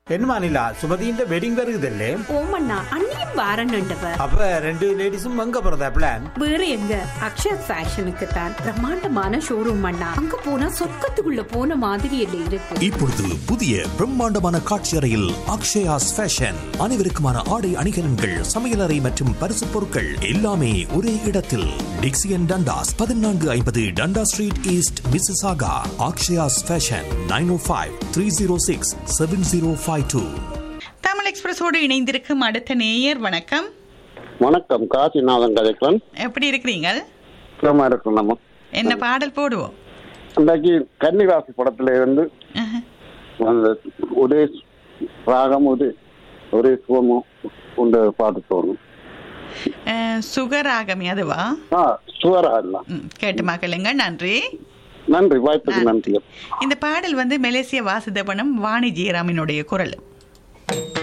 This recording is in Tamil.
என்னமா நிலா சுமதியின் வெட்டிங் வருகுதல்லே ஓமண்ணா அண்ணியும் வாரன்னுட்டவ அப்ப ரெண்டு லேடிஸும் அங்க போறதா பிளான் வேற எங்க அக்ஷயா ஃபேஷனுக்கு தான் பிரம்மாண்டமான ஷோரூம் அண்ணா அங்க போனா சொர்க்கத்துக்குள்ள போன மாதிரி இல்ல இருக்கு இப்பொழுது புதிய பிரம்மாண்டமான காட்சி அறையில் அக்ஷயாஸ் ஃபேஷன் அனைவருக்குமான ஆடை அணிகலன்கள் சமையலறை மற்றும் பரிசு பொருட்கள் எல்லாமே ஒரே இடத்தில் டிக்சியன் டண்டாஸ் பதினான்கு ஐம்பது Dundas street east Mississauga Akshayas fashion nine O five three zero six seven zero five two Tamil எக்ஸ்பிரஸோடு இணைந்திருக்கும் அடுத்த நேயர் வணக்கம் வணக்கம் காசிநாதன் கதைக்கிறேன் எப்படி இருக்கிறீங்க சுகமா இருக்கோம் நம்ம என்ன பாடல் போடுவோம் அன்றைக்கு கன்னிராசி படத்துல இருந்து அஹ், அந்த ஒரே ராகம் ஒரு ஒரே சுகமும் உண்டு பாட்டு தோணும் அஹ், சுகராகமி அதுவா ஆ சுவரா இல்ல ம், கேட்டு மக்களுங்க நன்றி நன்றி வாய்ப்புக்கு நன்றி இந்த பாடல் வந்து மலேசிய வாசுதேவனும் வாணி ஜெயராமினுடைய குரல்